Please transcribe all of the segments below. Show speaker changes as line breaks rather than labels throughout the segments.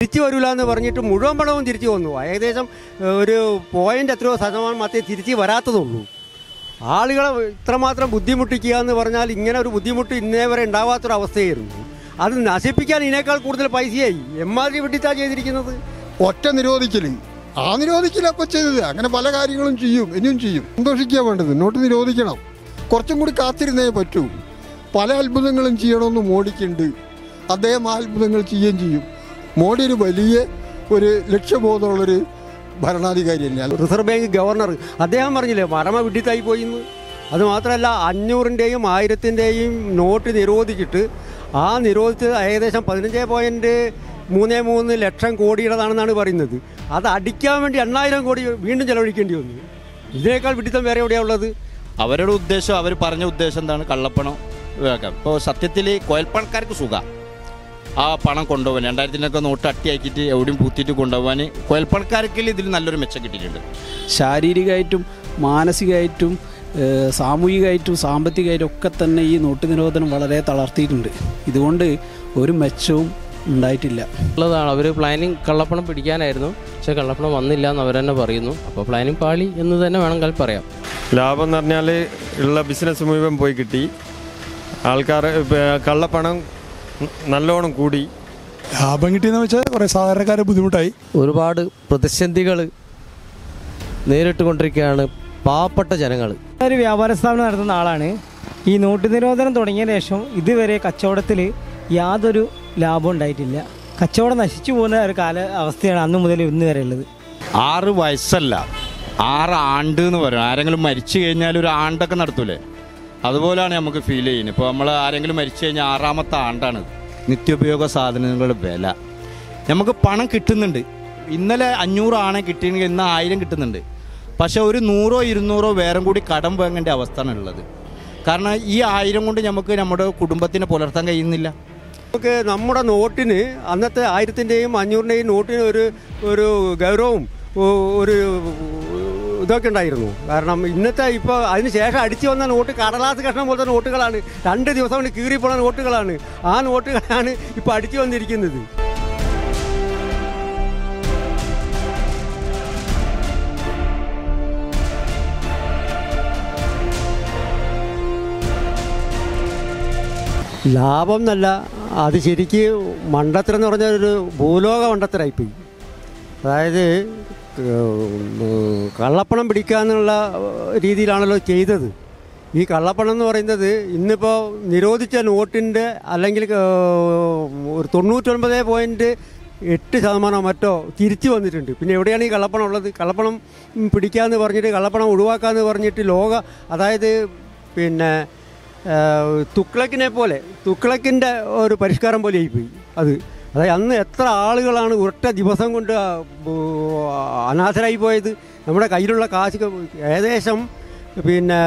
തിരിച്ചു വരില്ല എന്ന് പറഞ്ഞിട്ട് മുഴുവൻ പണവും തിരിച്ചു വന്നു ഏകദേശം ഏഹ്, ഒരു പോയിന്റ് എത്രയോ ശതമാനം മാത്രമേ തിരിച്ച് വരാത്തതുള്ളൂ ആളുകളെ ഇത്രമാത്രം ബുദ്ധിമുട്ടിക്കുക എന്ന് പറഞ്ഞാൽ ഇങ്ങനെ ഒരു ബുദ്ധിമുട്ട് ഇന്നേ വരെ ഉണ്ടാവാത്തൊരവസ്ഥയായിരുന്നു അത് നശിപ്പിക്കാൻ ഇതിനേക്കാൾ കൂടുതൽ പൈസയായി എമ്മാതിരി വെട്ടിത്താ ചെയ്തിരിക്കുന്നത്
ഒറ്റ നിരോധിക്കല് ആ നിരോധിക്കലപ്പൊ ചെയ്തത് അങ്ങനെ പല കാര്യങ്ങളും ചെയ്യും ഇനിയും ചെയ്യും സന്തോഷിക്കുക വേണ്ടത് നോട്ട് നിരോധിക്കണം കുറച്ചും കൂടി കാത്തിരുന്നേ പറ്റൂ പല അത്ഭുതങ്ങളും ചെയ്യണമെന്ന് മോഡിക്കുണ്ട് അദ്ദേഹം ആ അത്ഭുതങ്ങൾ ചെയ്യുകയും ചെയ്യും മോഡി ഒരു വലിയ ഒരു ലക്ഷ്യബോധമുള്ളൊരു ഭരണാധികാരി തന്നെയാണ്
റിസർവ് ബാങ്ക് ഗവർണർ അദ്ദേഹം പറഞ്ഞില്ലേ മരമ വിഡിത്തായി പോയി എന്ന് അത് മാത്രമല്ല അഞ്ഞൂറിൻ്റെയും ആയിരത്തിൻ്റെയും നോട്ട് നിരോധിച്ചിട്ട് ആ നിരോധിച്ചത് ഏകദേശം പതിനഞ്ച് പോയിൻറ്റ് മൂന്ന് മൂന്ന് ലക്ഷം കോടിയുടേതാണെന്നാണ് പറയുന്നത് അത് അടിക്കാൻ വേണ്ടി എണ്ണായിരം കോടി വീണ്ടും ചെലവഴിക്കേണ്ടി വന്നു ഇതിനേക്കാൾ വിഡിത്തം വേറെ എവിടെയാണ് ഉള്ളത്
അവരുടെ ഉദ്ദേശം അവർ പറഞ്ഞ ഉദ്ദേശം എന്താണ് കള്ളപ്പണം ഇതാക്കാം ഇപ്പോൾ സത്യത്തിൽ കോയൽപ്പണക്കാർക്ക് സുഖ ആ പണം കൊണ്ടുപോകാൻ രണ്ടായിരത്തിനൊക്കെ നോട്ട് അട്ടിയാക്കിയിട്ട് എവിടെയും പൂത്തിയിട്ട് കൊണ്ടുപോകാൻ കോയൽപ്പണക്കാർക്ക് ഇതിൽ നല്ലൊരു മെച്ചം കിട്ടിയിട്ടുണ്ട്
ശാരീരികമായിട്ടും മാനസികമായിട്ടും ഏഹ് സാമൂഹികമായിട്ടും സാമ്പത്തികമായിട്ടും ഒക്കെ തന്നെ ഈ നോട്ട് നിരോധനം വളരെ തളർത്തിയിട്ടുണ്ട് ഇതുകൊണ്ട് ഒരു മെച്ചവും ഉണ്ടായിട്ടില്ല
ഉള്ളതാണ് അവർ പ്ലാനിങ് കള്ളപ്പണം പിടിക്കാനായിരുന്നു പക്ഷെ കള്ളപ്പണം വന്നില്ല എന്ന് അവർ തന്നെ പറയുന്നു അപ്പോൾ പ്ലാനിങ് പാളി എന്ന് തന്നെ വേണമെങ്കിൽ പറയാം
ലാഭം എന്ന് പറഞ്ഞാൽ ഉള്ള ബിസിനസ് മുഴുവൻ പോയി കിട്ടി ആൾക്കാർ കള്ളപ്പണം നല്ലോണം കൂടി
ലാഭം കിട്ടിയെന്ന് വെച്ചാൽ കുറേ സാധാരണക്കാരെ ബുദ്ധിമുട്ടായി
ഒരുപാട് പ്രതിസന്ധികൾ നേരിട്ടുകൊണ്ടിരിക്കുകയാണ് പാവപ്പെട്ട ജനങ്ങൾ
ഒരു വ്യാപാര സ്ഥാപനം നടത്തുന്ന ആളാണ് ഈ നോട്ട് നിരോധനം തുടങ്ങിയ ശേഷം ഇതുവരെ കച്ചവടത്തിൽ യാതൊരു ലാഭം ഉണ്ടായിട്ടില്ല കച്ചവടം നശിച്ചു പോകുന്ന ഒരു കാല അവസ്ഥയാണ് അന്ന് മുതൽ ഇന്ന് വരെ ഉള്ളത്
ആറ് വയസ്സല്ല ആറ് ആണ്ട് എന്ന് പറയും ആരെങ്കിലും മരിച്ചു കഴിഞ്ഞാൽ ഒരു ആണ്ടൊക്കെ നടത്തൂലേ അതുപോലെയാണ് നമുക്ക് ഫീൽ ചെയ്യുന്നത് ഇപ്പോൾ നമ്മൾ ആരെങ്കിലും മരിച്ചു കഴിഞ്ഞാൽ ആറാമത്തെ ആണ്ടാണ് നിത്യോപയോഗ സാധനങ്ങളുടെ വില നമുക്ക് പണം കിട്ടുന്നുണ്ട് ഇന്നലെ അഞ്ഞൂറ് ആണെ കിട്ടിയെങ്കിൽ ഇന്ന് ആയിരം കിട്ടുന്നുണ്ട് പക്ഷെ ഒരു നൂറോ ഇരുന്നൂറോ വേറെ കൂടി കടം വാങ്ങേണ്ട അവസ്ഥയാണ് ഉള്ളത് കാരണം ഈ ആയിരം കൊണ്ട് നമുക്ക് നമ്മുടെ കുടുംബത്തിനെ പുലർത്താൻ കഴിയുന്നില്ല
നമുക്ക് നമ്മുടെ നോട്ടിന് അന്നത്തെ ആയിരത്തിൻ്റെയും അഞ്ഞൂറിൻ്റെയും നോട്ടിന് ഒരു ഒരു ഗൗരവവും ഒ- ഒരു ഇതൊക്കെ ഉണ്ടായിരുന്നു കാരണം ഇന്നത്തെ ഇപ്പോൾ അതിന് ശേഷം അടിച്ചു വന്ന നോട്ട് കടലാസ് കഷ്ണം പോലത്തെ നോട്ടുകളാണ് രണ്ട് ദിവസം കൊണ്ട് കീറിപ്പോണ നോട്ടുകളാണ് ആ നോട്ടുകളാണ് ഇപ്പോൾ അടിച്ചു വന്നിരിക്കുന്നത് ലാഭം എന്നല്ല അത് ശരിക്ക് മണ്ടത്തരം എന്ന് പറഞ്ഞാൽ ഒരു ഭൂലോക മണ്ടത്തരായിപ്പോയി അതായത് ഏഹ്, കള്ളപ്പണം പിടിക്കുക എന്നുള്ള രീതിയിലാണല്ലോ ചെയ്തത് ഈ കള്ളപ്പണം എന്ന് പറയുന്നത് ഇന്നിപ്പോൾ നിരോധിച്ച നോട്ടിൻ്റെ അല്ലെങ്കിൽ ഏഹ്, ഒരു തൊണ്ണൂറ്റൊൻപത് പോയിൻറ്റ് എട്ട് ശതമാനം മറ്റോ തിരിച്ചു വന്നിട്ടുണ്ട് പിന്നെ എവിടെയാണ് ഈ കള്ളപ്പണം ഉള്ളത് കള്ളപ്പണം ഉം, പിടിക്കാമെന്ന് പറഞ്ഞിട്ട് കള്ളപ്പണം ഒഴിവാക്കാമെന്ന് പറഞ്ഞിട്ട് ലോക അതായത് പിന്നെ ഏഹ്, തുക്ലക്കിനെ പോലെ തുക്ലക്കിൻ്റെ ഒരു പരിഷ്കാരം പോലെ ആയിപ്പോയി അത് അതായത് അന്ന് എത്ര ആളുകളാണ് ഒറ്റ ദിവസം കൊണ്ട് ആ, ബോ- അനാഥരായി പോയത് നമ്മുടെ കയ്യിലുള്ള കാശ് ഏകദേശം പിന്നെ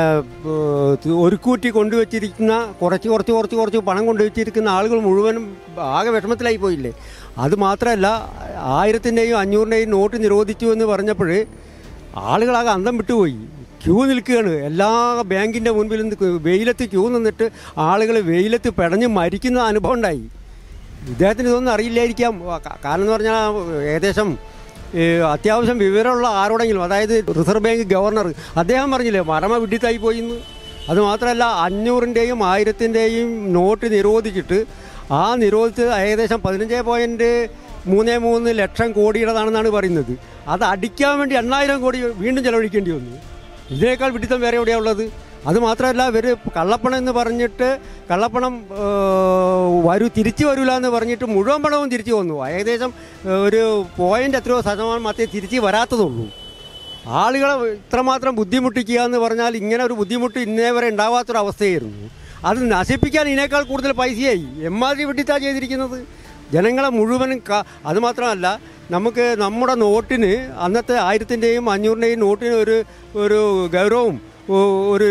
ഏഹ്, ഒരു കൂട്ടി കൊണ്ടുവച്ചിരിക്കുന്ന കുറച്ച് കുറച്ച് കുറച്ച് കുറച്ച് പണം കൊണ്ടുവച്ചിരിക്കുന്ന ആളുകൾ മുഴുവനും ആകെ വിഷമത്തിലായി പോയില്ലേ അത് മാത്രമല്ല ആയിരത്തിൻ്റെയും അഞ്ഞൂറിൻ്റെയും നോട്ട് നിരോധിച്ചു എന്ന് പറഞ്ഞപ്പോൾ ആളുകളാകെ അന്തം വിട്ടുപോയി ക്യൂ നിൽക്കുകയാണ് എല്ലാ ബാങ്കിൻ്റെ മുൻപിൽ നിന്ന് വെയിലത്ത് ക്യൂ നിന്നിട്ട് ആളുകൾ വെയിലത്ത് പിടഞ്ഞ് മരിക്കുന്ന അനുഭവം ഉണ്ടായി ഇദ്ദേഹത്തിന് ഇതൊന്നും അറിയില്ലായിരിക്കാം ക- കാരണം എന്ന് പറഞ്ഞാൽ ഏകദേശം ഏ, അത്യാവശ്യം വിവരമുള്ള ആരോടെങ്കിലും അതായത് റിസർവ് ബാങ്ക് ഗവർണർ അദ്ദേഹം പറഞ്ഞില്ലേ മരമ വിഡിത്തായി പോയി എന്ന് അത് മാത്രമല്ല അഞ്ഞൂറിൻ്റെയും ആയിരത്തിൻ്റെയും നോട്ട് നിരോധിച്ചിട്ട് ആ നിരോധിച്ചത് ഏകദേശം പതിനഞ്ച് പോയിൻറ്റ് മൂന്ന് മൂന്ന് ലക്ഷം കോടിയുടേതാണെന്നാണ് പറയുന്നത് അത് അടിക്കാൻ വേണ്ടി എണ്ണായിരം കോടി വീണ്ടും ചെലവഴിക്കേണ്ടി വന്നു ഇതിനേക്കാൾ വിഡിത്തം വേറെ എവിടെയാണ് ഉള്ളത് അത് മാത്രമല്ല ഇവർ കള്ളപ്പണം എന്ന് പറഞ്ഞിട്ട് കള്ളപ്പണം ഏഹ്, വരൂ തിരിച്ചു വരില്ല എന്ന് പറഞ്ഞിട്ട് മുഴുവൻ പണവും തിരിച്ചു വന്നു ഏകദേശം ഏഹ്, ഒരു പോയിന്റ് എത്രയോ ശതമാനം മാത്രമേ തിരിച്ച് വരാത്തതുള്ളൂ ആളുകളെ ഇത്രമാത്രം ബുദ്ധിമുട്ടിക്കുക എന്ന് പറഞ്ഞാൽ ഇങ്ങനെ ഒരു ബുദ്ധിമുട്ട് ഇന്നേ വരെ ഉണ്ടാവാത്തൊരവസ്ഥയായിരുന്നു അത് നശിപ്പിക്കാൻ ഇതിനേക്കാൾ കൂടുതൽ പൈസയായി എമ്മാതിരി വെട്ടിത്താ ചെയ്തിരിക്കുന്നത് ജനങ്ങളെ മുഴുവനും ക അത് മാത്രമല്ല നമുക്ക് നമ്മുടെ നോട്ടിന് അന്നത്തെ ആയിരത്തിൻ്റെയും അഞ്ഞൂറിൻ്റെയും നോട്ടിന് ഒരു ഒരു ഗൗരവവും ഒ- ഒരു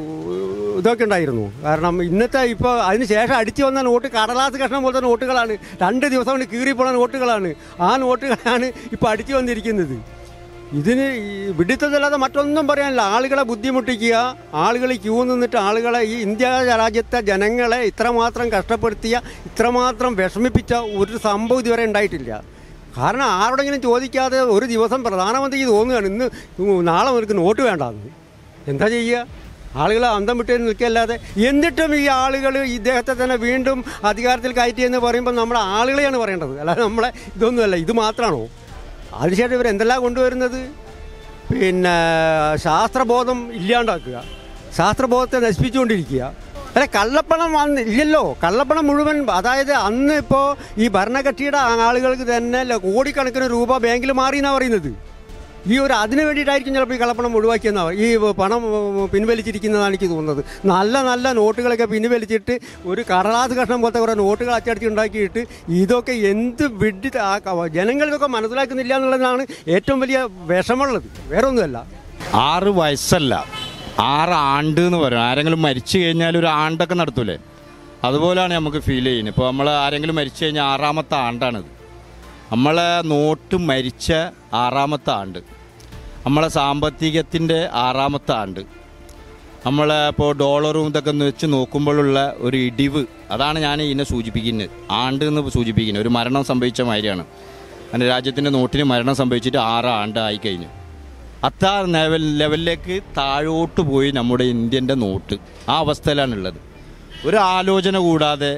ഇതൊക്കെ ഉണ്ടായിരുന്നു കാരണം ഇന്നത്തെ ഇപ്പോൾ അതിന് ശേഷം അടിച്ചു വന്ന നോട്ട് കടലാസ് കഷ്ണം പോലത്തെ നോട്ടുകളാണ് രണ്ട് ദിവസം കൊണ്ട് കീറിപ്പോണ നോട്ടുകളാണ് ആ നോട്ടുകളാണ് ഇപ്പോൾ അടിച്ചു വന്നിരിക്കുന്നത് ഇതിന് ഈ വിഡിത്തതല്ലാതെ മറ്റൊന്നും പറയാനില്ല ആളുകളെ ബുദ്ധിമുട്ടിക്കുക ആളുകൾ ക്യൂ നിന്നിട്ട് ആളുകളെ ഈ ഇന്ത്യ രാജ്യത്തെ ജനങ്ങളെ ഇത്രമാത്രം കഷ്ടപ്പെടുത്തിയ ഇത്രമാത്രം വിഷമിപ്പിച്ച ഒരു സംഭവം ഇതുവരെ ഉണ്ടായിട്ടില്ല കാരണം ആരോടെങ്കിലും ചോദിക്കാതെ ഒരു ദിവസം പ്രധാനമന്ത്രിക്ക് തോന്നുകയാണ് ഇന്ന് നാളെ നിനക്ക് നോട്ട് വേണ്ടാന്ന് എന്താ ചെയ്യുക ആളുകൾ അന്തം വിട്ട് നിൽക്കല്ലാതെ എന്നിട്ടും ഈ ആളുകൾ ഇദ്ദേഹത്തെ തന്നെ വീണ്ടും അധികാരത്തിൽ കയറ്റി എന്ന് പറയുമ്പോൾ നമ്മുടെ ആളുകളെയാണ് പറയേണ്ടത് അല്ലാതെ നമ്മളെ ഇതൊന്നുമല്ല ഇത് മാത്രമാണോ അതിനുശേഷം ഇവർ എന്തെല്ലാം കൊണ്ടുവരുന്നത് പിന്നെ ശാസ്ത്രബോധം ഇല്ലാണ്ടാക്കുക ശാസ്ത്രബോധത്തെ നശിപ്പിച്ചുകൊണ്ടിരിക്കുക അല്ല കള്ളപ്പണം അന്ന് ഇല്ലല്ലോ കള്ളപ്പണം മുഴുവൻ അതായത് അന്ന് ഇപ്പോൾ ഈ ഭരണകക്ഷിയുടെ ആളുകൾക്ക് തന്നെ ല- കോടിക്കണക്കിന് രൂപ ബാങ്കിൽ മാറി എന്നാണ് പറയുന്നത് ഈ ഒരു അതിന് വേണ്ടിയിട്ടായിരിക്കും ചിലപ്പോൾ ഈ കള്ളപ്പണം ഒഴിവാക്കിയെന്നാ ഈ പണം ഉം, പിൻവലിച്ചിരിക്കുന്നതാണ് എനിക്ക് തോന്നുന്നത് നല്ല നല്ല നോട്ടുകളൊക്കെ പിൻവലിച്ചിട്ട് ഒരു കടലാസ് കഷ്ണം പോലത്തെ കുറേ നോട്ടുകൾ അച്ചടിച്ച് ഉണ്ടാക്കിയിട്ട് ഇതൊക്കെ എന്ത് വിഡ്ഢി ആ ക- ജനങ്ങൾക്കൊക്കെ മനസ്സിലാക്കുന്നില്ല എന്നുള്ളതാണ് ഏറ്റവും വലിയ വിഷമുള്ളത് വേറെ ഒന്നുമല്ല
ആറ് വയസ്സല്ല ആറ് ആണ്ട് എന്ന് പറയും ആരെങ്കിലും മരിച്ചു കഴിഞ്ഞാൽ ഒരു ആണ്ടൊക്കെ നടത്തൂലേ അതുപോലെയാണ് നമുക്ക് ഫീൽ ചെയ്യുന്നത് ഇപ്പോൾ നമ്മൾ ആരെങ്കിലും മരിച്ചു കഴിഞ്ഞാൽ ആറാമത്തെ ആണ്ടാണിത് നമ്മളെ നോട്ട് മരിച്ച ആറാമത്തെ ആണ്ട് നമ്മളെ സാമ്പത്തികത്തിൻ്റെ ആറാമത്തെ ആണ്ട് നമ്മളെ ഇപ്പോൾ ഡോളറും ഇതൊക്കെ ഒന്ന് വെച്ച് നോക്കുമ്പോഴുള്ള ഒരു ഇടിവ് അതാണ് ഞാൻ ഇതിനെ സൂചിപ്പിക്കുന്നത് ആണ്ട് എന്ന് സൂചിപ്പിക്കുന്നത് ഒരു മരണം സംഭവിച്ച മാതിരിയാണ് അങ്ങനെ രാജ്യത്തിൻ്റെ നോട്ടിന് മരണം സംഭവിച്ചിട്ട് ആറ് ആണ്ട് ആയിക്കഴിഞ്ഞു അത്താ ലെവൽ ലെവലിലേക്ക് താഴോട്ട് പോയി നമ്മുടെ ഇന്ത്യൻ്റെ നോട്ട് ആ അവസ്ഥയിലാണുള്ളത് ഒരു ആലോചന കൂടാതെ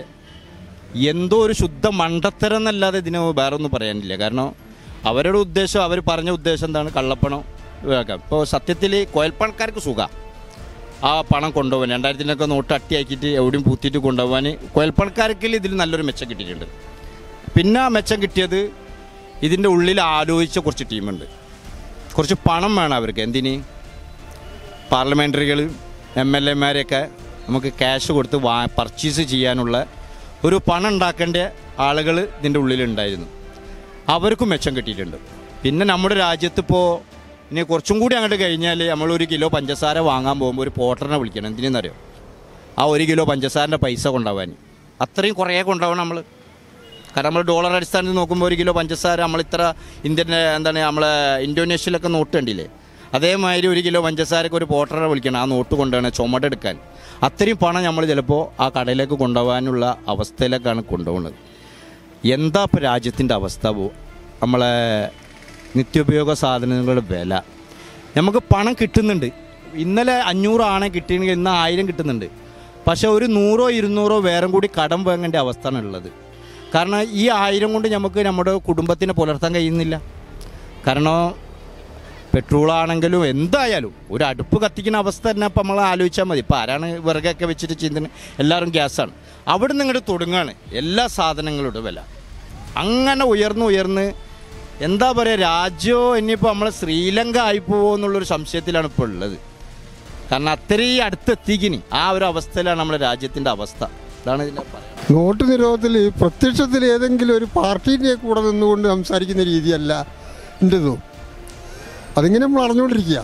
എന്തോ ഒരു ശുദ്ധ മണ്ടത്തരം എന്നല്ലാതെ ഇതിന് വേറെ ഒന്നും പറയാനില്ല കാരണം അവരുടെ ഉദ്ദേശം അവർ പറഞ്ഞ ഉദ്ദേശം എന്താണ് കള്ളപ്പണം ഇതാക്കാം ഇപ്പോൾ സത്യത്തിൽ കോയൽപ്പണക്കാർക്ക് സുഖം ആ പണം കൊണ്ടുപോകാൻ രണ്ടായിരത്തിനൊക്കെ നോട്ട് അട്ടിയാക്കിയിട്ട് എവിടെയും പൂത്തിയിട്ട് കൊണ്ടുപോകാൻ കോയൽപ്പണക്കാർക്ക് ഇതിൽ നല്ലൊരു മെച്ചം കിട്ടിയിട്ടുണ്ട് പിന്നെ ആ മെച്ചം കിട്ടിയത് ഇതിൻ്റെ ഉള്ളിൽ ആലോചിച്ച കുറച്ച് ടീമുണ്ട് കുറച്ച് പണം വേണം അവർക്ക് എന്തിന് പാർലമെൻ്ററികൾ എം എൽ എമാരെയൊക്കെ നമുക്ക് ക്യാഷ് കൊടുത്ത് വാ പർച്ചേസ് ചെയ്യാനുള്ള ഒരു പണം ഉണ്ടാക്കേണ്ട ആളുകൾ ഇതിൻ്റെ ഉള്ളിലുണ്ടായിരുന്നു അവർക്കും മെച്ചം കിട്ടിയിട്ടുണ്ട് പിന്നെ നമ്മുടെ രാജ്യത്ത് ഇപ്പോൾ ഇനി കുറച്ചും കൂടി അങ്ങോട്ട് കഴിഞ്ഞാൽ നമ്മൾ ഒരു കിലോ പഞ്ചസാര വാങ്ങാൻ പോകുമ്പോൾ ഒരു പോട്ടറിനെ വിളിക്കണം എന്തിനെന്നറിയോ ആ ഒരു കിലോ പഞ്ചസാരൻ്റെ പൈസ കൊണ്ടുപോകാൻ അത്രയും കുറേ കൊണ്ടുപോകണം നമ്മൾ കാരണം നമ്മൾ ഡോളർ അടിസ്ഥാനത്തിൽ നോക്കുമ്പോൾ ഒരു കിലോ പഞ്ചസാര നമ്മൾ ഇത്ര ഇന്ത്യൻ എന്താണ് നമ്മളെ ഇന്തോനേഷ്യയിലൊക്കെ നോട്ട് കണ്ടില്ലേ അതേമാതിരി ഒരു കിലോ പഞ്ചസാരക്ക് ഒരു പോട്ടറെ വിളിക്കണം ആ നോട്ട് കൊണ്ടുപോകണം ചുമടെടുക്കാൻ അത്രയും പണം നമ്മൾ ചിലപ്പോൾ ആ കടയിലേക്ക് കൊണ്ടുപോകാനുള്ള അവസ്ഥയിലേക്കാണ് കൊണ്ടുപോകുന്നത് എന്താ ഇപ്പോൾ രാജ്യത്തിൻ്റെ അവസ്ഥ പോ നമ്മളെ നിത്യോപയോഗ സാധനങ്ങളുടെ വില നമുക്ക് പണം കിട്ടുന്നുണ്ട് ഇന്നലെ അഞ്ഞൂറാണ് കിട്ടിയെങ്കിൽ ഇന്ന് ആയിരം കിട്ടുന്നുണ്ട് പക്ഷേ ഒരു നൂറോ ഇരുന്നൂറോ വേറെ കൂടി കടം വാങ്ങേണ്ട അവസ്ഥയാണ് ഉള്ളത് കാരണം ഈ ആയിരം കൊണ്ട് നമുക്ക് നമ്മുടെ കുടുംബത്തിനെ പുലർത്താൻ കഴിയുന്നില്ല കാരണം പെട്രോളാണെങ്കിലും എന്തായാലും ഒരു അടുപ്പ് കത്തിക്കുന്ന അവസ്ഥ തന്നെ ഇപ്പം നമ്മൾ ആലോചിച്ചാൽ മതി ഇപ്പം ആരാണ് വിറകൊക്കെ വെച്ചിട്ട് ചെയ്യുന്നത് എല്ലാവരും ഗ്യാസാണ് അവിടെ നിന്ന് ഇങ്ങോട്ട് തുടങ്ങുകയാണ് എല്ലാ സാധനങ്ങളുടെ വില അങ്ങനെ ഉയർന്ന് ഉയർന്ന് എന്താ പറയുക രാജ്യമോ ഇനിയിപ്പോൾ നമ്മളെ ശ്രീലങ്ക ആയിപ്പോവോ എന്നുള്ളൊരു സംശയത്തിലാണ് ഇപ്പോൾ ഉള്ളത് കാരണം അത്രയും അടുത്തെത്തിക്കിനി ആ ഒരു അവസ്ഥയിലാണ് നമ്മുടെ രാജ്യത്തിൻ്റെ അവസ്ഥ ഇതാണ് ഇതിൻ്റെ പറയാം
നോട്ട് നിരോധത്തിൽ പ്രത്യക്ഷത്തിൽ ഏതെങ്കിലും ഒരു പാർട്ടീൻ്റെ കൂടെ നിന്നുകൊണ്ട് സംസാരിക്കുന്ന രീതിയല്ല എൻ്റെതും അതിങ്ങനെ നമ്മൾ അറിഞ്ഞുകൊണ്ടിരിക്കുക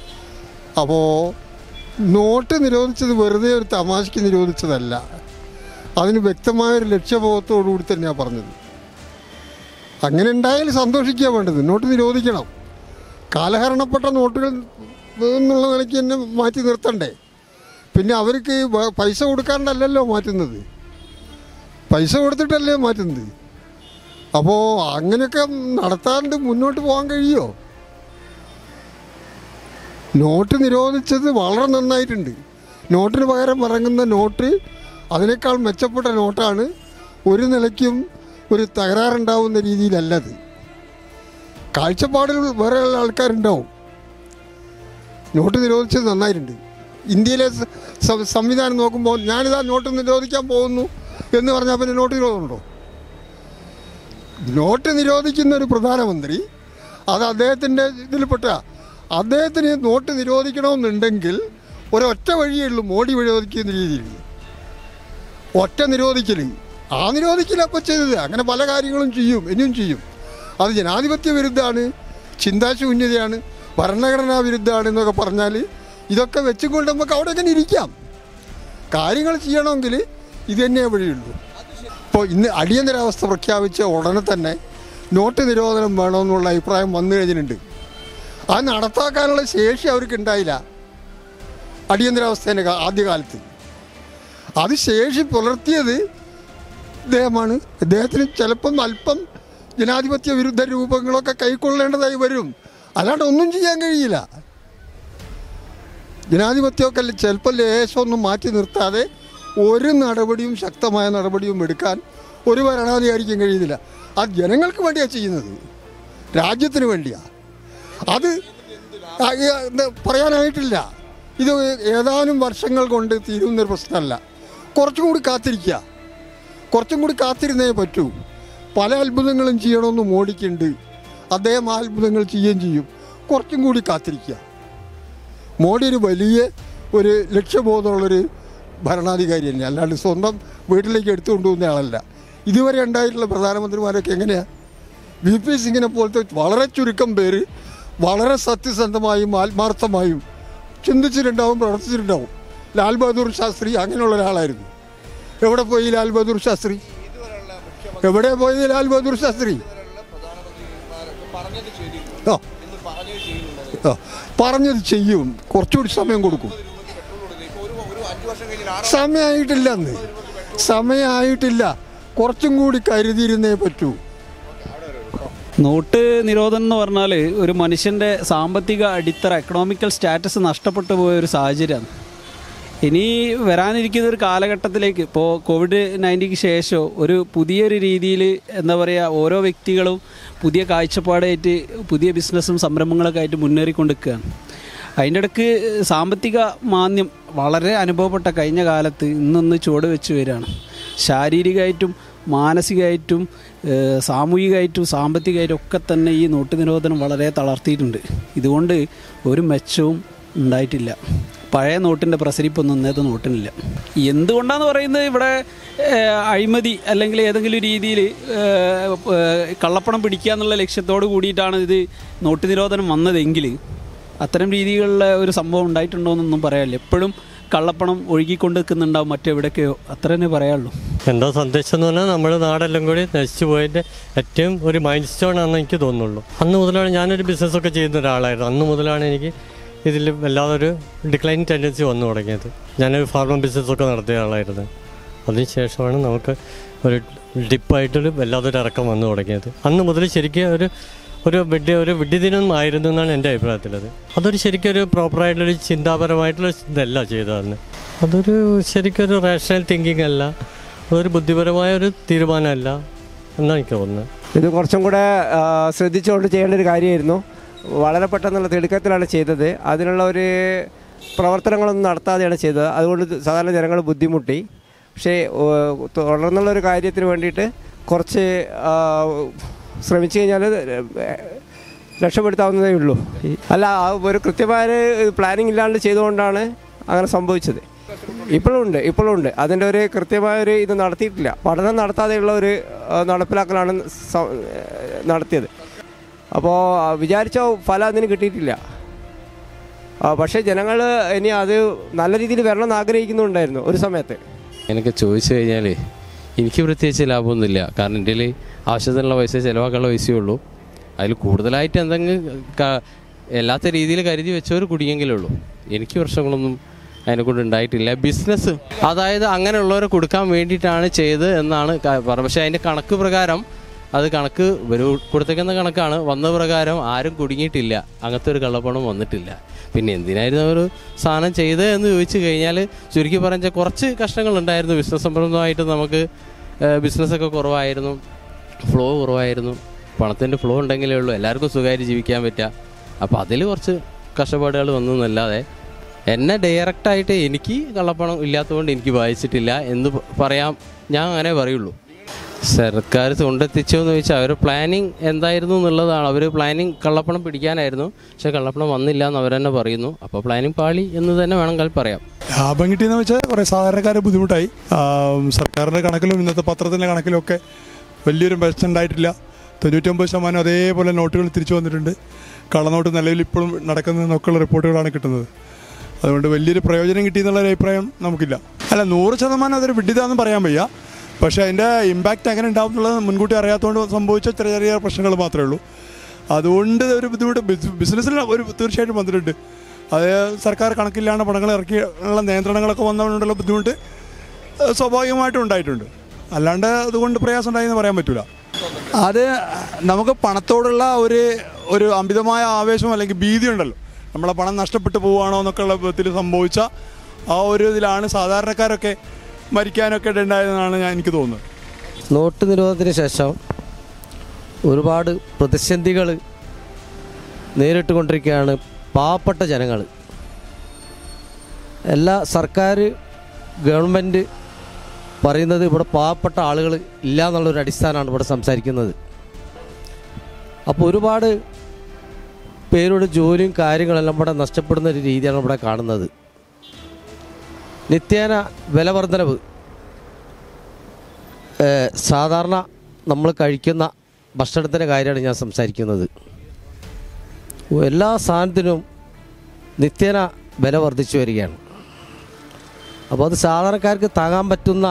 അപ്പോൾ നോട്ട് നിരോധിച്ചത് വെറുതെ ഒരു തമാശയ്ക്ക് നിരോധിച്ചതല്ല അതിന് വ്യക്തമായൊരു ലക്ഷ്യബോധത്തോടു കൂടി തന്നെയാണ് പറഞ്ഞത് അങ്ങനെ ഉണ്ടായാൽ സന്തോഷിക്കുക വേണ്ടത് നോട്ട് നിരോധിക്കണം കാലഹരണപ്പെട്ട നോട്ടുകൾ എന്നുള്ള നിലയ്ക്ക് തന്നെ മാറ്റി നിർത്തണ്ടേ പിന്നെ അവർക്ക് വ- പൈസ കൊടുക്കാണ്ടല്ലല്ലോ മാറ്റുന്നത് പൈസ കൊടുത്തിട്ടല്ലേ മാറ്റുന്നത് അപ്പോൾ അങ്ങനെയൊക്കെ നടത്താണ്ട് മുന്നോട്ട് പോകാൻ കഴിയുമോ നോട്ട് നിരോധിച്ചത് വളരെ നന്നായിട്ടുണ്ട് നോട്ടിന് പകരം ഇറങ്ങുന്ന നോട്ട് അതിനേക്കാൾ മെച്ചപ്പെട്ട നോട്ടാണ് ഒരു നിലയ്ക്കും ഒരു തകരാറുണ്ടാവുന്ന രീതിയിലല്ലത് കാഴ്ചപ്പാടിൽ വേറെ ആൾക്കാരുണ്ടാവും നോട്ട് നിരോധിച്ചത് നന്നായിട്ടുണ്ട് ഇന്ത്യയിലെ സ- സ- സംവിധാനം നോക്കുമ്പോൾ ഞാനിതാ നോട്ട് നിരോധിക്കാൻ പോകുന്നു എന്ന് പറഞ്ഞാൽ പിന്നെ നോട്ട് നിരോധനമുണ്ടോ നോട്ട് നിരോധിക്കുന്ന ഒരു പ്രധാനമന്ത്രി അത് അദ്ദേഹത്തിൻ്റെ ഇതിൽപ്പെട്ട അദ്ദേഹത്തിന് നോട്ട് നിരോധിക്കണമെന്നുണ്ടെങ്കിൽ ഒരൊറ്റ വഴിയേ ഉള്ളൂ മോഡി നിരോധിക്കുന്ന രീതിയിൽ ഒറ്റ നിരോധിക്കൽ ആ നിരോധിക്കലപ്പോൾ ചെയ്തത് അങ്ങനെ പല കാര്യങ്ങളും ചെയ്യും ഇനിയും ചെയ്യും അത് ജനാധിപത്യ വിരുദ്ധമാണ് ചിന്താശൂന്യതയാണ് ഭരണഘടനാ വിരുദ്ധമാണ് എന്നൊക്കെ പറഞ്ഞാൽ ഇതൊക്കെ വെച്ചുകൊണ്ട് നമുക്ക് അവിടെ എങ്ങനെ ഇരിക്കാം കാര്യങ്ങൾ ചെയ്യണമെങ്കിൽ ഇത് തന്നെയേ വഴിയുള്ളൂ ഇപ്പോൾ ഇന്ന് അടിയന്തരാവസ്ഥ പ്രഖ്യാപിച്ച ഉടനെ തന്നെ നോട്ട് നിരോധനം വേണമെന്നുള്ള അഭിപ്രായം വന്നു കഴിഞ്ഞിട്ടുണ്ട് അത് നടത്താക്കാനുള്ള ശേഷി അവർക്ക് ഉണ്ടായില്ല അടിയന്തരാവസ്ഥേൻ്റെ കാ- ആദ്യകാലത്ത് അത് ശേഷി പുലർത്തിയത് ഇദ്ദേഹമാണ് ഇദ്ദേഹത്തിന് ചിലപ്പം അല്പം ജനാധിപത്യ വിരുദ്ധ രൂപങ്ങളൊക്കെ കൈക്കൊള്ളേണ്ടതായി വരും അല്ലാണ്ട് ഒന്നും ചെയ്യാൻ കഴിയില്ല ജനാധിപത്യമൊക്കെ ചിലപ്പോൾ ലേശമൊന്നും മാറ്റി നിർത്താതെ ഒരു നടപടിയും ശക്തമായ നടപടിയും എടുക്കാൻ ഒരു ഭരണാധികാരിക്കും കഴിയുന്നില്ല അത് ജനങ്ങൾക്ക് വേണ്ടിയാണ് ചെയ്യുന്നത് രാജ്യത്തിന് വേണ്ടിയാണ് അത് ആ, ഈ, എന്താ, പറയാനായിട്ടില്ല ഇത് ഏതാനും വർഷങ്ങൾ കൊണ്ട് തീരുന്നൊരു പ്രശ്നമല്ല കുറച്ചും കൂടി കാത്തിരിക്കുക കുറച്ചും കൂടി കാത്തിരുന്നേ പറ്റൂ പല അത്ഭുതങ്ങളും ചെയ്യണമെന്ന് മോഡിക്കുണ്ട് അദ്ദേഹം ആ അത്ഭുതങ്ങൾ ചെയ്യുകയും ചെയ്യും കുറച്ചും കൂടി കാത്തിരിക്കുക മോഡി ഒരു വലിയ ഒരു ലക്ഷ്യബോധമുള്ളൊരു ഭരണാധികാരി തന്നെ അല്ലാണ്ട് സ്വന്തം വീട്ടിലേക്ക് എടുത്തുകൊണ്ട് പോകുന്ന ആളല്ല ഇതുവരെ ഉണ്ടായിട്ടുള്ള പ്രധാനമന്ത്രിമാരൊക്കെ എങ്ങനെയാണ് വി പി സിംഗിനെ പോലത്തെ വളരെ ചുരുക്കം പേര് വളരെ സത്യസന്ധമായും ആത്മാർത്ഥമായും ചിന്തിച്ചിട്ടുണ്ടാവും പ്രവർത്തിച്ചിട്ടുണ്ടാവും ലാൽ ബഹദൂർ ശാസ്ത്രി അങ്ങനെയുള്ള ഒരാളായിരുന്നു എവിടെ പോയി ലാൽ ബഹദൂർ ശാസ്ത്രി എവിടെ പോയത് ലാൽ ബഹദൂർ ശാസ്ത്രി ആ ആ, പറഞ്ഞത് ചെയ്യും കുറച്ചുകൂടി സമയം കൊടുക്കും സമയമായിട്ടില്ല അന്ന് സമയമായിട്ടില്ല കുറച്ചും കൂടി കരുതിയിരുന്നേ പറ്റൂ
നോട്ട് നിരോധനം എന്ന് പറഞ്ഞാൽ ഒരു മനുഷ്യൻ്റെ സാമ്പത്തിക അടിത്തറ എക്കണോമിക്കൽ സ്റ്റാറ്റസ് നഷ്ടപ്പെട്ടു പോയ ഒരു സാഹചര്യമാണ് ഇനി വരാനിരിക്കുന്ന ഒരു കാലഘട്ടത്തിലേക്ക് ഇപ്പോൾ കോവിഡ് നയൻറ്റീക്ക് ശേഷം ഒരു പുതിയൊരു രീതിയിൽ എന്താ പറയുക ഓരോ വ്യക്തികളും പുതിയ കാഴ്ചപ്പാടായിട്ട് പുതിയ ബിസിനസ്സും സംരംഭങ്ങളൊക്കെ ആയിട്ട് മുന്നേറിക്കൊണ്ടിരിക്കുകയാണ് അതിൻ്റെ ഇടയ്ക്ക് സാമ്പത്തിക മാന്ദ്യം വളരെ അനുഭവപ്പെട്ട കഴിഞ്ഞ കാലത്ത് ഇന്നൊന്ന് ചുവട് വെച്ച് വരികയാണ് ശാരീരികമായിട്ടും മാനസികമായിട്ടും ഏഹ്, സാമൂഹികമായിട്ടും സാമ്പത്തികമായിട്ടും ഒക്കെ തന്നെ ഈ നോട്ട് നിരോധനം വളരെ തളർത്തിയിട്ടുണ്ട് ഇതുകൊണ്ട് ഒരു മെച്ചവും ഉണ്ടായിട്ടില്ല പഴയ നോട്ടിൻ്റെ പ്രസരിപ്പൊന്നും ഇന്നത്തെ നോട്ടിനില്ല എന്തുകൊണ്ടാന്ന് പറയുന്നത് ഇവിടെ ഏഹ്, അഴിമതി അല്ലെങ്കിൽ ഏതെങ്കിലും രീതിയിൽ കള്ളപ്പണം പിടിക്കുക എന്നുള്ള ലക്ഷ്യത്തോട് കൂടിയിട്ടാണ് ഇത് നോട്ട് നിരോധനം വന്നതെങ്കിൽ അത്തരം രീതികളിലെ ഒരു സംഭവം ഉണ്ടായിട്ടുണ്ടോ എന്നൊന്നും പറയാനില്ല എപ്പോഴും കള്ളപ്പണം ഒഴുകിക്കൊണ്ട് നിൽക്കുന്നുണ്ടാവും മറ്റെവിടേക്കോ അത്ര തന്നെ പറയാനുള്ളൂ
എന്താ സന്ദേശം എന്ന് പറഞ്ഞാൽ നമ്മുടെ നാടെല്ലാം കൂടി നശിച്ചു പോയതിൻ്റെ ഏറ്റവും ഒരു മൈൻഡ് സ്റ്റോൺ ആണെന്ന് എനിക്ക് തോന്നുള്ളൂ അന്ന് മുതലാണ് ഞാനൊരു ബിസിനസ്സൊക്കെ ചെയ്യുന്ന ഒരാളായിരുന്നു അന്ന് മുതലാണ് എനിക്ക് ഇതിൽ വല്ലാതൊരു ഡിക്ലൈൻ ടെൻഡൻസി വന്നു തുടങ്ങിയത് ഞാനൊരു ഫാർമ ബിസിനസ്സൊക്കെ നടത്തിയ ആളായിരുന്നു അതിനുശേഷമാണ് നമുക്ക് ഒരു ഡിപ്പായിട്ടൊരു വല്ലാതൊരു ഇറക്കം വന്നു തുടങ്ങിയത് അന്ന് മുതൽ ശരിക്കും ഒരു ഒരു വിഡ്ഢി ഒരു വിഡ്ഢിദിനം ആയിരുന്നു എന്നാണ് എൻ്റെ അഭിപ്രായത്തിലത് അതൊരു ശരിക്കും ഒരു പ്രോപ്പറായിട്ടുള്ളൊരു ചിന്താപരമായിട്ടുള്ള ഇതല്ല ചെയ്തതെന്ന് അതൊരു ശരിക്കും ഒരു റേഷണൽ തിങ്കിങ് അല്ല അതൊരു ബുദ്ധിപരമായ ഒരു തീരുമാനമല്ല എന്നാണ് എനിക്ക് തോന്നുന്നത്
ഇത് കുറച്ചും കൂടെ ആ, ശ്രദ്ധിച്ചുകൊണ്ട് ചെയ്യേണ്ട ഒരു കാര്യമായിരുന്നു വളരെ പെട്ടെന്നുള്ള തിടുക്കത്തിലാണ് ചെയ്തത് അതിനുള്ള ഒരു പ്രവർത്തനങ്ങളൊന്നും നടത്താതെയാണ് ചെയ്തത് അതുകൊണ്ട് ഇത് സാധാരണ ജനങ്ങൾ ബുദ്ധിമുട്ടി പക്ഷേ ഓ, തുടർന്നുള്ള ഒരു കാര്യത്തിന് വേണ്ടിയിട്ട് കുറച്ച് ആ, ശ്രമിച്ചു കഴിഞ്ഞാൽ രക്ഷപ്പെടുത്താവുന്നതേ ഉള്ളൂ അല്ല ആ ഒരു കൃത്യമായ പ്ലാനിങ് ഇല്ലാണ്ട് ചെയ്തുകൊണ്ടാണ് അങ്ങനെ സംഭവിച്ചത് ഇപ്പോഴും ഉണ്ട് ഇപ്പോഴും ഉണ്ട് അതിൻ്റെ ഒരു കൃത്യമായ ഒരു ഇത് നടത്തിയിട്ടില്ല പഠനം നടത്താതെയുള്ള ഒരു ആ, നടപ്പിലാക്കലാണ് സ- നടത്തിയത് അപ്പോൾ വിചാരിച്ച ഫലം അതിന് കിട്ടിയിട്ടില്ല ആ, പക്ഷേ ജനങ്ങൾ ഇനി അത് നല്ല രീതിയിൽ വരണം എന്ന് ആഗ്രഹിക്കുന്നുണ്ടായിരുന്നു ഒരു സമയത്ത്
എനിക്ക് ചോദിച്ചു കഴിഞ്ഞാൽ എനിക്ക് പ്രത്യേകിച്ച് ലാഭമൊന്നുമില്ല കാരണം എൻ്റെ കയ്യിൽ ആവശ്യത്തിനുള്ള പൈസ ചിലവാക്കാനുള്ള പൈസയേ ഉള്ളൂ അതിൽ കൂടുതലായിട്ട് എന്തെങ്കിലും ക- എല്ലാത്ത രീതിയിൽ കരുതി വെച്ചവർ കുടുങ്ങിയെങ്കിലേ ഉള്ളൂ എനിക്ക് പ്രശ്നങ്ങളൊന്നും അതിനെക്കൊണ്ട് ഉണ്ടായിട്ടില്ല ബിസിനസ് അതായത് അങ്ങനെയുള്ളവരെ കൊടുക്കാൻ വേണ്ടിയിട്ടാണ് ചെയ്തത് എന്നാണ് ക- പറഞ്ഞത് പക്ഷേ അതിൻ്റെ കണക്ക് പ്രകാരം അത് കണക്ക് ഒരു കൊടുത്തേക്കുന്ന കണക്കാണ് വന്ന പ്രകാരം ആരും കുടുങ്ങിയിട്ടില്ല അങ്ങനത്തെ ഒരു കള്ളപ്പണം വന്നിട്ടില്ല പിന്നെ എന്തിനായിരുന്നു അവർ സാധനം ചെയ്തത് എന്ന് ചോദിച്ചു കഴിഞ്ഞാൽ ചുരുക്കി പറഞ്ഞാൽ കുറച്ച് കഷ്ടങ്ങളുണ്ടായിരുന്നു ബിസിനസ് സംബന്ധമായിട്ട് നമുക്ക് ബിസിനസ്സൊക്കെ കുറവായിരുന്നു ഫ്ലോ കുറവായിരുന്നു പണത്തിൻ്റെ ഫ്ലോ ഉണ്ടെങ്കിലേ ഉള്ളൂ എല്ലാവർക്കും സുഖമായിട്ട് ജീവിക്കാൻ പറ്റുക അപ്പോൾ അതിൽ കുറച്ച് കഷ്ടപ്പാടുകൾ വന്നു എന്നല്ലാതെ എന്നെ ഡയറക്റ്റായിട്ട് എനിക്ക് കള്ളപ്പണം ഇല്ലാത്തതുകൊണ്ട് എനിക്ക് വായിച്ചിട്ടില്ല എന്ന് പ- പറയാം ഞാൻ അങ്ങനെ പറയുള്ളൂ സർക്കാർ കൊണ്ടെത്തിച്ചോ എന്ന് ചോദിച്ചാൽ അവർ പ്ലാനിങ് എന്തായിരുന്നു എന്നുള്ളതാണ് അവർ പ്ലാനിങ് കള്ളപ്പണം പിടിക്കാനായിരുന്നു പക്ഷേ കള്ളപ്പണം വന്നില്ല എന്ന് അവർ തന്നെ പറയുന്നു അപ്പോൾ പ്ലാനിങ് പാളി എന്ന് തന്നെ വേണമെങ്കിൽ പറയാം
ലാഭം കിട്ടിയെന്ന് വെച്ചാൽ കുറേ സാധാരണക്കാർ ബുദ്ധിമുട്ടായി ആ, സർക്കാരിൻ്റെ കണക്കിലും ഇന്നത്തെ പത്രത്തിൻ്റെ കണക്കിലും ഒക്കെ വലിയൊരു മെച്ചം ഉണ്ടായിട്ടില്ല തൊണ്ണൂറ്റൊമ്പത് ശതമാനം അതേപോലെ നോട്ടുകൾ തിരിച്ചു വന്നിട്ടുണ്ട് കള്ളനോട്ട് നിലവിൽ ഇപ്പോഴും നടക്കുന്നതെന്നൊക്കെയുള്ള റിപ്പോർട്ടുകളാണ് കിട്ടുന്നത് അതുകൊണ്ട് വലിയൊരു പ്രയോജനം കിട്ടിയെന്നുള്ള ഒരു അഭിപ്രായം നമുക്കില്ല അല്ല നൂറ് ശതമാനം അതൊരു വിഡിതാന്ന് പറയാൻ വയ്യ പക്ഷേ അതിൻ്റെ ഇമ്പാക്റ്റ് എങ്ങനെ ഉണ്ടാവും എന്നുള്ളത് മുൻകൂട്ടി അറിയാത്തതുകൊണ്ട് സംഭവിച്ച ചെറിയ ചെറിയ പ്രശ്നങ്ങൾ മാത്രമേ ഉള്ളൂ അതുകൊണ്ട് ഒരു ബുദ്ധിമുട്ട് ബിസ്- ബിസിനസ്സിൽ ഒരു തീർച്ചയായിട്ടും വന്നിട്ടുണ്ട് അത് സർക്കാർ കണക്കില്ലാണ്ട് പണങ്ങൾ ഇറക്കിയുള്ള നിയന്ത്രണങ്ങളൊക്കെ വന്നതുകൊണ്ടുള്ള ബുദ്ധിമുട്ട് ഏഹ്, സ്വാഭാവികമായിട്ടും ഉണ്ടായിട്ടുണ്ട് അല്ലാണ്ട് അതുകൊണ്ട് പ്രയാസം ഉണ്ടായെന്ന് പറയാൻ പറ്റില്ല അത് നമുക്ക് പണത്തോടുള്ള ഒരു ഒരു അമിതമായ ആവേശം അല്ലെങ്കിൽ ഭീതി ഉണ്ടല്ലോ നമ്മളെ പണം നഷ്ടപ്പെട്ടു പോവുകയാണോ എന്നൊക്കെ ഉള്ള വിധത്തിൽ സംഭവിച്ച ആ ഒരു ഇതിലാണ് സാധാരണക്കാരൊക്കെ മരിക്കാനൊക്കെ ഉണ്ടായതെന്നാണ് ഞാൻ എനിക്ക് തോന്നുന്നത്
നോട്ട് നിരോധനത്തിന് ശേഷം ഒരുപാട് പ്രതിസന്ധികൾ നേരിട്ടുകൊണ്ടിരിക്കുകയാണ് പാവപ്പെട്ട ജനങ്ങൾ എല്ലാ സർക്കാർ ഗവൺമെൻറ് പറയുന്നത് ഇവിടെ പാവപ്പെട്ട ആളുകൾ ഇല്ല എന്നുള്ളൊരു അടിസ്ഥാനമാണ് ഇവിടെ സംസാരിക്കുന്നത് അപ്പോൾ ഒരുപാട് പേരുടെ ജോലിയും കാര്യങ്ങളെല്ലാം ഇവിടെ നഷ്ടപ്പെടുന്ന ഒരു രീതിയാണ് ഇവിടെ കാണുന്നത് നിത്യേന വില വർധനവ് ഏഹ് സാധാരണ നമ്മൾ കഴിക്കുന്ന ഭക്ഷണത്തിൻ്റെ കാര്യമാണ് ഞാൻ സംസാരിക്കുന്നത് എല്ലാ സാധനത്തിനും നിത്യേന വില വർദ്ധിച്ചു വരികയാണ് അപ്പോൾ അത് സാധാരണക്കാർക്ക് താങ്ങാൻ പറ്റുന്ന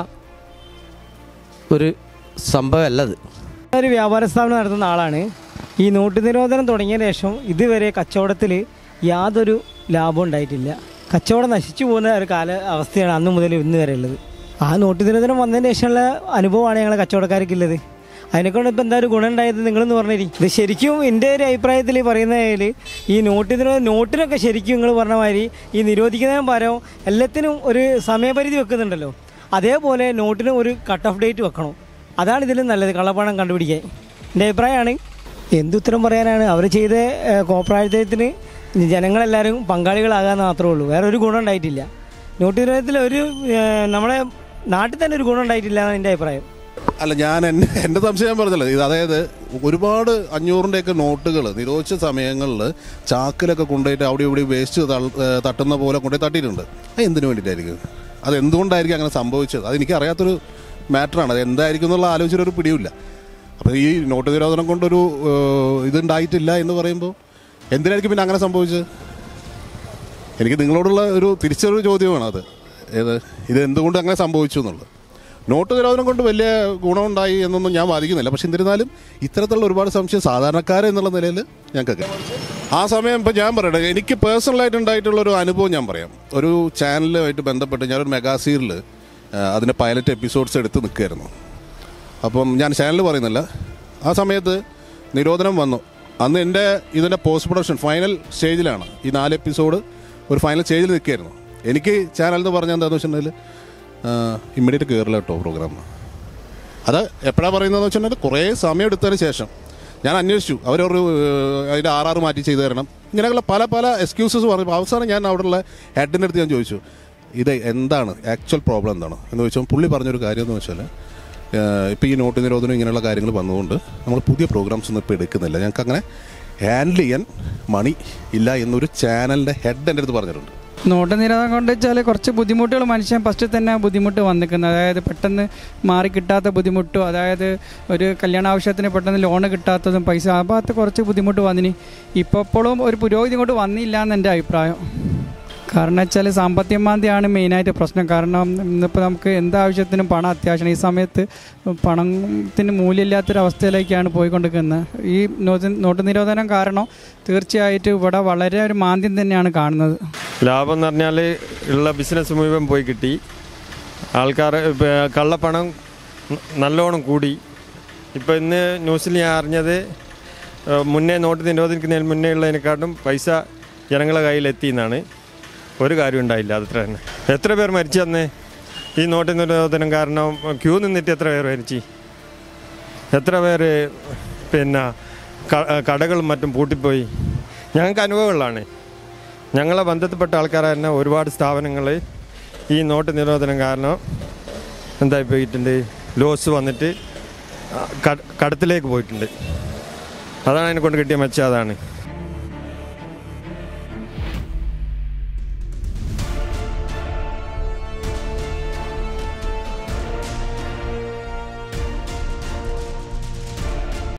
ഒരു സംഭവമല്ലത്
ഒരു വ്യാപാര സ്ഥാപനം നടത്തുന്ന ആളാണ് ഈ നോട്ട് നിരോധനം തുടങ്ങിയ ശേഷം ഇതുവരെ കച്ചവടത്തിൽ യാതൊരു ലാഭം ഉണ്ടായിട്ടില്ല കച്ചവടം നശിച്ചു പോകുന്ന ഒരു കാല അവസ്ഥയാണ് അന്ന് മുതൽ ഇന്ന് വരെ ഉള്ളത് ആ നോട്ട് നിരോധനം വന്നതിന് ശേഷമുള്ള അനുഭവമാണ് ഞങ്ങൾ കച്ചവടക്കാർക്കുള്ളത് അതിനെക്കൊണ്ട് ഇപ്പം എന്താ ഒരു ഗുണം ഉണ്ടായത് നിങ്ങളെന്ന് പറഞ്ഞിരി ഇത് ശരിക്കും എൻ്റെ ഒരു അഭിപ്രായത്തിൽ പറയുന്നതിൽ ഈ നോട്ട് നിരോധനം നോട്ടിനൊക്കെ ശരിക്കും നിങ്ങൾ പറഞ്ഞ മാതിരി ഈ നിരോധിക്കുന്നതിന് പകരം എല്ലാത്തിനും ഒരു സമയപരിധി വെക്കുന്നുണ്ടല്ലോ അതേപോലെ നോട്ടിന് ഒരു കട്ട് ഓഫ് ഡേറ്റ് വെക്കണം അതാണ് ഇതിലും നല്ലത് കള്ളപ്പണം കണ്ടുപിടിക്കാൻ എൻ്റെ അഭിപ്രായമാണ് എന്തുത്തരം പറയാനാണ് അവർ ചെയ്ത ഏഹ്, കോപ്രായത്തിന് ജനങ്ങളെല്ലാവരും പങ്കാളികളാകാന്ന് മാത്രമേ ഉള്ളൂ വേറെ ഒരു ഗുണം ഉണ്ടായിട്ടില്ല നോട്ട് നിരോധനത്തിൽ ഒരു ഏഹ്, നമ്മുടെ നാട്ടിൽ തന്നെ ഒരു ഗുണം ഉണ്ടായിട്ടില്ല എന്നാണ് എൻ്റെ അഭിപ്രായം
അല്ല ഞാൻ എൻ്റെ എൻ്റെ സംശയം ഞാൻ പറഞ്ഞല്ലോ ഇത് അതായത് ഒരുപാട് അഞ്ഞൂറിൻ്റെയൊക്കെ നോട്ടുകൾ നിരോധിച്ച സമയങ്ങളിൽ ചാക്കിലൊക്കെ കൊണ്ടുപോയിട്ട് അവിടെ ഇവിടെ വേസ്റ്റ് തട്ടുന്ന പോലെ കൊണ്ടുപോയി തട്ടിയിട്ടുണ്ട് അത് എന്തിനു വേണ്ടിയിട്ടായിരിക്കും അത് എന്തുകൊണ്ടായിരിക്കും അങ്ങനെ സംഭവിച്ചത് അത് എനിക്ക് അറിയാത്തൊരു മാറ്ററാണ് അത് എന്തായിരിക്കും എന്നുള്ള ആലോചിച്ചൊരു പിടിയില്ല അപ്പോൾ ഈ നോട്ട് നിരോധനം കൊണ്ടൊരു ഏഹ്, ഇതുണ്ടായിട്ടില്ല എന്ന് പറയുമ്പോൾ എന്തിനായിരിക്കും പിന്നെ അങ്ങനെ സംഭവിച്ചത് എനിക്ക് നിങ്ങളോടുള്ള ഒരു തിരിച്ചൊരു ചോദ്യമാണ് അത് ഏത് ഇത് എന്തുകൊണ്ട് അങ്ങനെ സംഭവിച്ചു എന്നുള്ളത് നോട്ട് നിരോധനം കൊണ്ട് വലിയ ഗുണമുണ്ടായി എന്നൊന്നും ഞാൻ വാദിക്കുന്നില്ല പക്ഷെ എന്നിരുന്നാലും ഇത്തരത്തിലുള്ള ഒരുപാട് സംശയം സാധാരണക്കാരെ എന്നുള്ള നിലയിൽ ഞങ്ങൾക്കൊക്കെ ആ സമയം ഇപ്പം ഞാൻ പറയട്ടെ എനിക്ക് പേഴ്സണലായിട്ട് ഉണ്ടായിട്ടുള്ള ഒരു അനുഭവം ഞാൻ പറയാം ഒരു ചാനലുമായിട്ട് ബന്ധപ്പെട്ട് ഞാനൊരു മെഗാസീരിൽ അതിൻ്റെ പൈലറ്റ് എപ്പിസോഡ്സ് എടുത്ത് നിൽക്കുകയായിരുന്നു അപ്പം ഞാൻ ചാനൽ പറയുന്നില്ല ആ സമയത്ത് നിരോധനം വന്നു അന്ന് എൻ്റെ ഇതിൻ്റെ പോസ്റ്റ് പ്രൊഡക്ഷൻ ഫൈനൽ സ്റ്റേജിലാണ് ഈ നാല് എപ്പിസോഡ് ഒരു ഫൈനൽ സ്റ്റേജിൽ നിൽക്കുകയായിരുന്നു എനിക്ക് ചാനൽ എന്ന് പറഞ്ഞാൽ എന്താണെന്ന് വെച്ചിട്ടുണ്ടെങ്കിൽ ഇമ്മീഡിയറ്റ് കയറില്ല കേട്ടോ പ്രോഗ്രാം അത് എപ്പോഴാണ് പറയുന്നതെന്ന് വെച്ചിട്ടുണ്ടെങ്കിൽ കുറേ സമയം എടുത്തതിന് ശേഷം ഞാൻ അന്വേഷിച്ചു അവരൊരു ഏഹ്, അതിൻ്റെ ആർ ആർ മാറ്റി ചെയ്തു തരണം ഇങ്ങനെയുള്ള പല പല എക്സ്ക്യൂസസ് പറഞ്ഞു അവസാനം ഞാൻ അവിടെയുള്ള ഹെഡിൻ്റെ അടുത്ത് ഞാൻ ചോദിച്ചു ഇത് എന്താണ് ആക്ച്വൽ പ്രോബ്ലം എന്താണ് എന്ന് ചോദിച്ചാൽ പുള്ളി പറഞ്ഞൊരു കാര്യം എന്ന് വെച്ചാൽ ഇപ്പോൾ ഈ നോട്ട് നിരോധനം ഇങ്ങനെയുള്ള കാര്യങ്ങൾ വന്നതുകൊണ്ട് നമ്മൾ പുതിയ പ്രോഗ്രാംസ് ഒന്നും ഇപ്പോൾ എടുക്കുന്നില്ല ഞങ്ങൾക്ക് അങ്ങനെ ഹാൻഡിൽ ചെയ്യാൻ മണി ഇല്ല എന്നൊരു ചാനലിൻ്റെ ഹെഡ് എൻ്റെ അടുത്ത് പറഞ്ഞിട്ടുണ്ട്
നോട്ട് നിരോധനം കൊണ്ട് വെച്ചാൽ കുറച്ച് ബുദ്ധിമുട്ടുകൾ മനുഷ്യൻ ഫസ്റ്റ് തന്നെ ബുദ്ധിമുട്ട് വന്നിരിക്കുന്നത് അതായത് പെട്ടെന്ന് മാറി കിട്ടാത്ത ബുദ്ധിമുട്ടും അതായത് ഒരു കല്യാണ ആവശ്യത്തിന് പെട്ടെന്ന് ലോണ് കിട്ടാത്തതും പൈസ ആ ഭാഗത്ത് കുറച്ച് ബുദ്ധിമുട്ട് വന്നിനി ഇപ്പോൾ ഇപ്പോഴും ഒരു പുരോഗതി കൊണ്ട് വന്നില്ല എന്ന് എൻ്റെ അഭിപ്രായം കാരണം വെച്ചാൽ സാമ്പത്തിക മാന്ദ്യമാണ് മെയിനായിട്ട് പ്രശ്നം കാരണം ഇന്നിപ്പോൾ നമുക്ക് എന്താവശ്യത്തിനും പണം അത്യാവശ്യമാണ് ഈ സമയത്ത് പണത്തിന് മൂല്യമില്ലാത്തൊരവസ്ഥയിലേക്കാണ് പോയിക്കൊണ്ടിരിക്കുന്നത് ഈ നോട്ട് നോട്ട് നിരോധനം കാരണം തീർച്ചയായിട്ടും ഇവിടെ വളരെ ഒരു മാന്ദ്യം തന്നെയാണ് കാണുന്നത്
ലാഭം എന്ന് പറഞ്ഞാൽ ഉള്ള ബിസിനസ് മുഴുവൻ പോയി കിട്ടി ആൾക്കാർ ഇപ്പം കള്ളപ്പണം ന- നല്ലോണം കൂടി ഇപ്പോൾ ഇന്ന് ന്യൂസിൽ ഞാൻ അറിഞ്ഞത് ഏഹ്, മുന്നേ നോട്ട് നിരോധിക്കുന്നതിന് മുന്നേ ഉള്ളതിനെക്കാട്ടും പൈസ ജനങ്ങളെ കയ്യിലെത്തി എന്നാണ് ഒരു കാര്യം ഉണ്ടായില്ല അതത്ര തന്നെ എത്ര പേർ മരിച്ചു അന്ന് ഈ നോട്ട് നിരോധനം കാരണം ക്യൂ നിന്നിട്ട് എത്ര പേർ മരിച്ചു എത്ര പേര് പിന്നെ ക- കടകളും മറ്റും പൂട്ടിപ്പോയി ഞങ്ങൾക്ക് അനുഭവങ്ങളാണ് ഞങ്ങളെ ബന്ധത്തിൽപ്പെട്ട ആൾക്കാർ തന്നെ ഒരുപാട് സ്ഥാപനങ്ങൾ ഈ നോട്ട് നിരോധനം കാരണം എന്തായി പോയിട്ടുണ്ട് ലോസ് വന്നിട്ട് കട- കടത്തിലേക്ക് പോയിട്ടുണ്ട് അതാണ് അതിനെ കൊണ്ട് കിട്ടിയ മെച്ചം അതാണ്